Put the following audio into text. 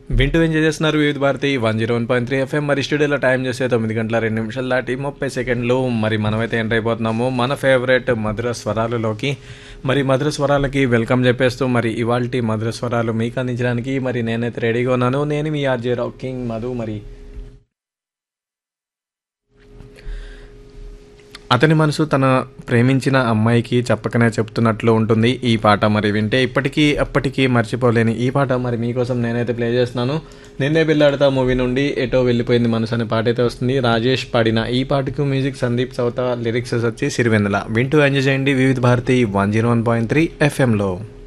వింటూ ఎంజాయ్ చేస్తున్నారు Vividh Bharati one zero one point three FM మరి స్టూడియోలో టైం చేస్తే తొమ్మిది గంటల రెండు నిమిషాలు దాటి ముప్పై సెకండ్లు మరి మనమైతే ఎంటర్ అయిపోతున్నాము మన ఫేవరెట్ మధుర స్వరాలలోకి మరి మధుర స్వరాలకి వెల్కమ్ చెప్పేస్తూ మరి ఇవాల్టి మధుర స్వరాలు మీకు అందించడానికి మరి నేనైతే రెడీగా ఉన్నాను నేను మీ ఆర్జే రాకింగ్ మధు మరి అతని మనసు తన ప్రేమించిన అమ్మాయికి చెప్పకనే చెప్తున్నట్లు ఉంటుంది ఈ పాట మరి వింటే ఇప్పటికీ అప్పటికీ మర్చిపోలేని ఈ పాట మరి మీకోసం నేనైతే ప్లే చేస్తున్నాను నిన్నే బిల్లాడతా మూవీ నుండి ఎటో వెళ్ళిపోయింది మనసు అనే పాట అయితే వస్తుంది రాజేష్ పాడిన ఈ పాటకు మ్యూజిక్ సందీప్ చౌత లిరిక్స్ వచ్చి సిరివెందల వింటూ ఎంజాయ్ చేయండి Vividh Bharati one zero one point three ఎఫ్ఎంలో